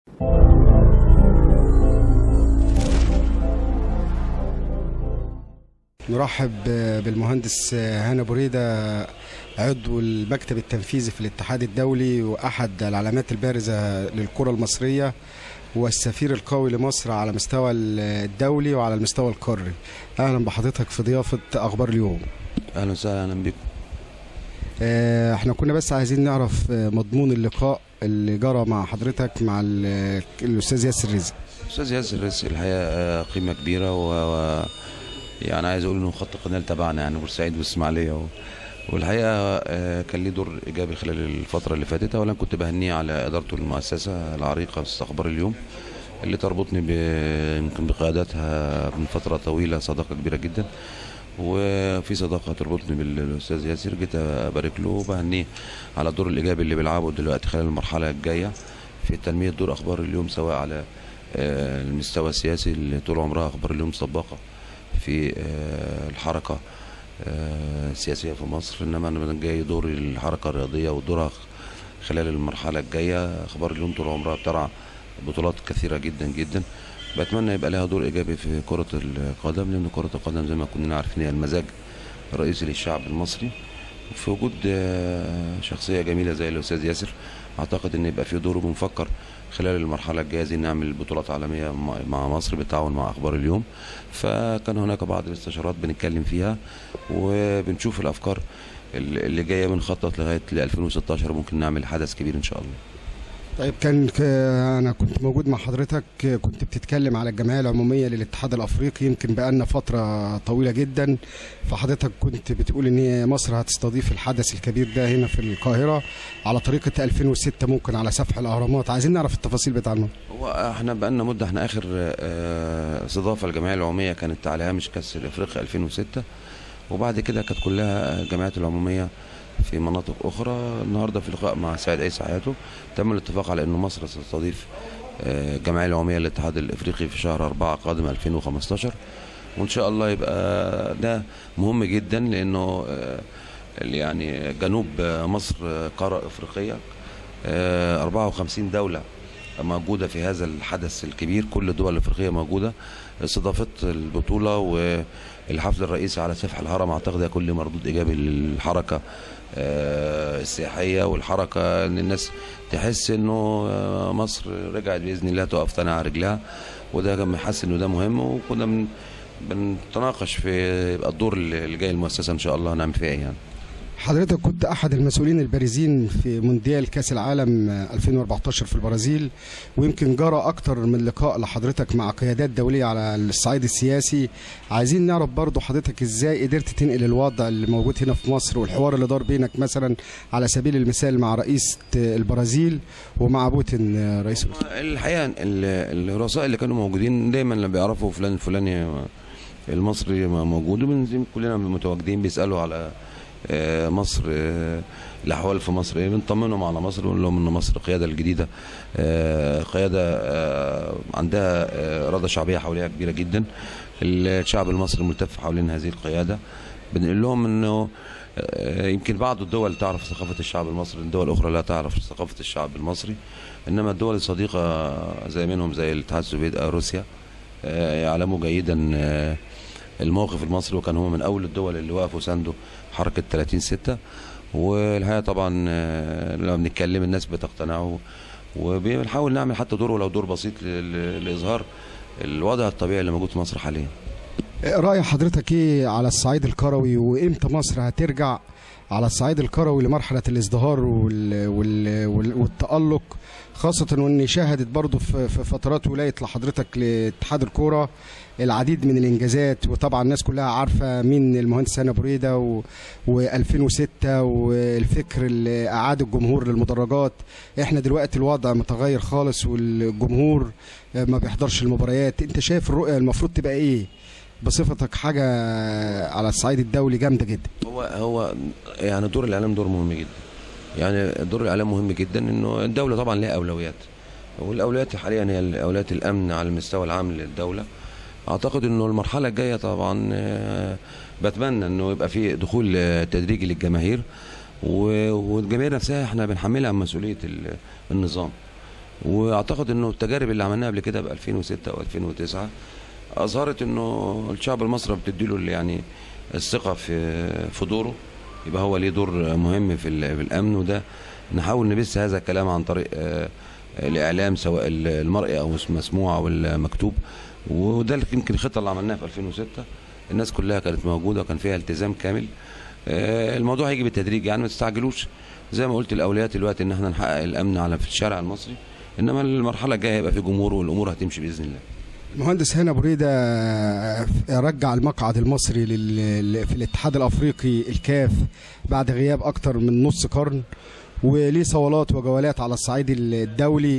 نرحب بالمهندس هاني بريدة عضو المكتب التنفيذي في الاتحاد الدولي وأحد العلامات البارزة للكرة المصرية والسفير القوي لمصر على مستوى الدولي وعلى المستوى القاري أهلا بحضرتك في ضيافة أخبار اليوم اهلا وسهلا اهلا بكم آه، احنا كنا بس عايزين نعرف آه، مضمون اللقاء اللي جرى مع حضرتك مع ال- الأستاذ ياسر رزق استاذ ياسر رزق الحقيقه آه، قيمه كبيره و... و... يعني عايز اقول انه خط القناه تبعنا يعني بورسعيد والاسماعيليه و... والحقيقه آه، كان ليه دور ايجابي خلال الفتره اللي فاتت اولا كنت بهنيه على ادارته للمؤسسه العريقه في اخبار اليوم اللي تربطني ب... يمكن بقيادتها من فتره طويله صداقه كبيره جدا وفي صداقه تربطني بالاستاذ ياسر جيت ابارك له وبهنيه على الدور الايجابي اللي بيلعبه دلوقتي خلال المرحله الجايه في تنميه دور اخبار اليوم سواء على آه، المستوى السياسي اللي طول عمرها اخبار اليوم سباقه في آه، الحركه آه، السياسيه في مصر انما انا جاي دور الحركه الرياضيه ودورها خلال المرحله الجايه اخبار اليوم طول عمرها بترعى بطولات كثيره جدا جدا بتمنى يبقى لها دور ايجابي في كره القدم لان كره القدم زي ما كلنا عارفين هي المزاج الرئيسي للشعب المصري في وجود آه، شخصيه جميله زي الاستاذ ياسر اعتقد ان يبقى في دور بنفكر خلال المرحله الجايه عايزين نعمل بطولات عالميه مع- مع مصر بالتعاون مع اخبار اليوم فكان هناك بعض الاستشارات بنتكلم فيها وبنشوف الافكار اللي اللي جايه بنخطط لغايه ل 2016 ممكن نعمل حدث كبير ان شاء الله طيب كان ك- انا كنت موجود مع حضرتك كنت بتتكلم على الجمعيه العموميه للاتحاد الافريقي يمكن بقالنا فتره طويله جدا فحضرتك كنت بتقول ان هي مصر هتستضيف الحدث الكبير ده هنا في القاهره على طريقه 2006 ممكن على سفح الاهرامات عايزين نعرف التفاصيل بتاع الموضوع هو احنا بقالنا مده احنا اخر آه، استضافه الجمعيه العموميه كانت على هامش كاس الافريقيا 2006 وبعد كده كانت كلها الجمعيات العموميه في مناطق اخرى النهارده في لقاء مع سعيد عيسى حياته تم الاتفاق على ان مصر ستستضيف آه، الجمعيه العموميه للاتحاد الافريقي في شهر 4 قادم 2015 وان شاء الله يبقى ده مهم جدا لانه آه، يعني جنوب آه، مصر آه، قاره افريقيه آه، 54 دوله موجودة في هذا الحدث الكبير كل الدول الأفريقية موجودة استضافت البطولة والحفل الرئيسي على سفح الهرم أعتقد هيكون له مردود إيجابي للحركة آه، السياحية والحركة إن الناس تحس إنه آه، مصر رجعت بإذن الله تقف تاني على رجلها وده كان حاسس إنه ده مهم وكنا بن- بنتناقش في يبقى الدور اللي جاي المؤسسة إن شاء الله هنعمل فيه إيه يعني حضرتك كنت احد المسؤولين البارزين في مونديال كاس العالم 2014 في البرازيل ويمكن جرى اكتر من لقاء لحضرتك مع قيادات دوليه على الصعيد السياسي عايزين نعرف برضو حضرتك ازاي قدرت تنقل الوضع اللي موجود هنا في مصر والحوار اللي دار بينك مثلا على سبيل المثال مع رئيس البرازيل ومع بوتين رئيس روسيا الحقيقه ال- الرؤساء اللي كانوا موجودين دايما لما بيعرفوا فلان الفلاني المصري موجود وبنزل كلنا متواجدين بيسالوا على آه، مصر آه، الاحوال في مصر ايه بنطمنهم على مصر ونقول لهم ان مصر القياده الجديده آه، قياده آه، عندها آه، اراده شعبيه حواليها كبيره جدا الشعب المصري ملتف حوالين هذه القياده بنقول لهم انه آه، يمكن بعض الدول تعرف ثقافه الشعب المصري الدول الاخرى لا تعرف ثقافه الشعب المصري انما الدول الصديقه زي منهم زي الاتحاد السوفيتي آه، روسيا آه، يعلموا جيدا آه، الموقف المصري وكان هو من اول الدول اللي وقفوا ساندوا حركه 30 6 والحقيقه طبعا آه، لما بنتكلم الناس بتقتنع وبنحاول نعمل حتى دور ولو دور بسيط ل- ل- لاظهار الوضع الطبيعي اللي موجود في مصر حاليا رأي حضرتك ايه على الصعيد الكروي وامتى مصر هترجع على الصعيد الكروي لمرحلة الازدهار وال... وال... وال... والتألق خاصة وان شهدت برضو في, في فترات ولاية لحضرتك لاتحاد الكورة العديد من الانجازات وطبعا الناس كلها عارفة مين المهندس هاني بريدة و... و2006 والفكر اللي اعاد الجمهور للمدرجات احنا دلوقتي الوضع متغير خالص والجمهور ما بيحضرش المباريات انت شايف الرؤية المفروض تبقى ايه بصفتك حاجة على الصعيد الدولي جامدة جدا هو هو يعني دور الاعلام دور مهم جدا يعني دور الاعلام مهم جدا انه الدوله طبعا لها اولويات والاولويات حاليا هي اولويات الامن على المستوى العام للدوله اعتقد انه المرحله الجايه طبعا آه، بتمنى انه يبقى في دخول آه، تدريجي للجماهير و- والجماهير نفسها احنا بنحملها مسؤوليه ال- النظام واعتقد انه التجارب اللي عملناها قبل كده ب 2006 و 2009 اظهرت انه الشعب المصري بتديله اللي يعني الثقه في في دوره يبقى هو ليه دور مهم في ال- في الامن وده نحاول نبث هذا الكلام عن طريق آه، الاعلام سواء ال- المرئي او المسموع او المكتوب وده اللي يمكن الخطه اللي عملناها في 2006 الناس كلها كانت موجوده وكان فيها التزام كامل آه، الموضوع هيجي بالتدريج يعني ما تستعجلوش زي ما قلت الاولويات دلوقتي ان احنا نحقق الامن على في الشارع المصري انما المرحله الجايه هيبقى في جمهور والامور هتمشي باذن الله المهندس هاني ابو ريده رجع المقعد المصري لل... في الاتحاد الافريقي الكاف بعد غياب اكتر من نص قرن وليه صولات وجولات على الصعيد الدولي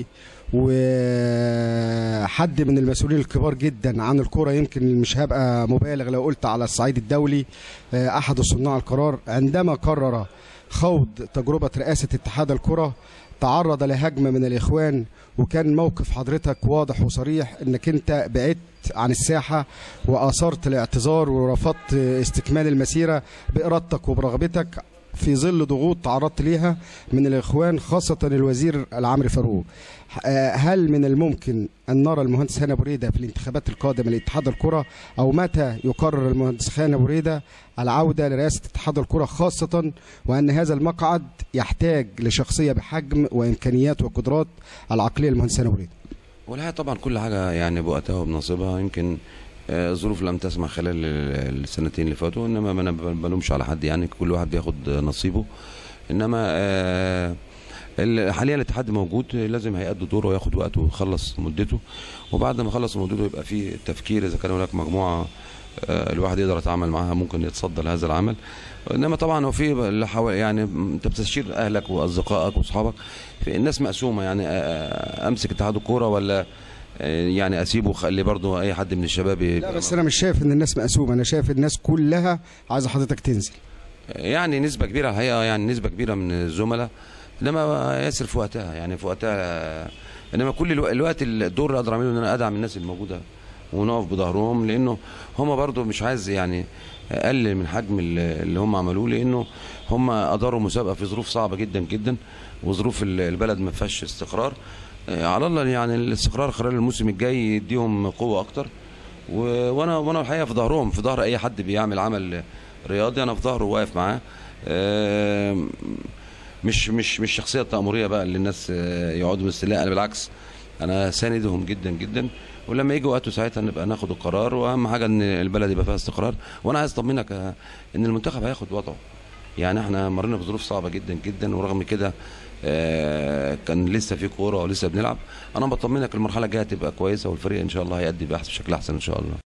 وحد من المسؤولين الكبار جدا عن الكرة يمكن مش هبقى مبالغ لو قلت على الصعيد الدولي احد صناع القرار عندما قرر خوض تجربة رئاسة اتحاد الكرة تعرض لهجمة من الإخوان وكان موقف حضرتك واضح وصريح انك انت بعدت عن الساحة وآثرت الاعتذار ورفضت استكمال المسيرة بإرادتك وبرغبتك في ظل ضغوط تعرضت ليها من الإخوان خاصة الوزير العمري فاروق هل من الممكن أن نرى المهندس هاني أبو ريدة في الانتخابات القادمة لاتحاد الكرة أو متى يقرر المهندس هاني أبو ريدة العودة لرئاسة اتحاد الكرة خاصة وأن هذا المقعد يحتاج لشخصية بحجم وإمكانيات وقدرات العقلية المهندس هاني أبو ريدة والحقيقه طبعا كل حاجه يعني بوقتها وبنصيبها يمكن آه، الظروف لم تسمح خلال ال- السنتين اللي فاتوا انما ما انا ب- بلومش على حد يعني كل واحد بياخد نصيبه انما آه، ال- حاليا الاتحاد موجود لازم هيأدي دوره وياخد وقته ويخلص مدته وبعد ما يخلص مدته يبقى في تفكير اذا كان هناك مجموعه آه، الواحد يقدر يتعامل معاها ممكن يتصدى لهذا العمل انما طبعا هو في اللي حوالي يعني انت بتستشير اهلك واصدقائك واصحابك في الناس مقسومه يعني آه، امسك اتحاد الكوره ولا آه، يعني اسيبه وخلي برضه اي حد من الشباب لا يبقى بس أنا مش شايف إن الناس مقسومة أنا شايف الناس كلها عايزة حضرتك تنزل يعني نسبة كبيرة الحقيقة يعني نسبة كبيرة من الزملاء انما ياسر في وقتها يعني في وقتها انما كل الو- الوقت الدور اللي اقدر اعمله ان انا ادعم الناس الموجودة ونقف بظهرهم لانه هم برضو مش عايز يعني اقلل من حجم ال- اللي هم عملوه لانه هم اداروا مسابقة في ظروف صعبة جدا جدا وظروف ال- البلد ما فيهاش استقرار آه، على الله يعني الاستقرار خلال الموسم الجاي يديهم قوة اكتر و- وانا وانا الحقيقه في ظهرهم في ظهر اي حد بيعمل عمل رياضي انا في ظهره واقف معاه آم، مش مش مش شخصيه تامريه بقى اللي الناس آه، يقعدوا مستلاء انا بالعكس انا ساندهم جدا جدا ولما يجي وقته ساعتها نبقى ناخد القرار واهم حاجه ان البلد يبقى فيها استقرار وانا عايز اطمنك آه، ان المنتخب هياخد وضعه يعني احنا مرينا بظروف صعبه جدا جدا ورغم كده آه، كان لسه في كوره ولسه بنلعب انا بطمنك المرحله الجايه تبقى كويسه والفريق ان شاء الله هيأدي بأحسن بشكل احسن ان شاء الله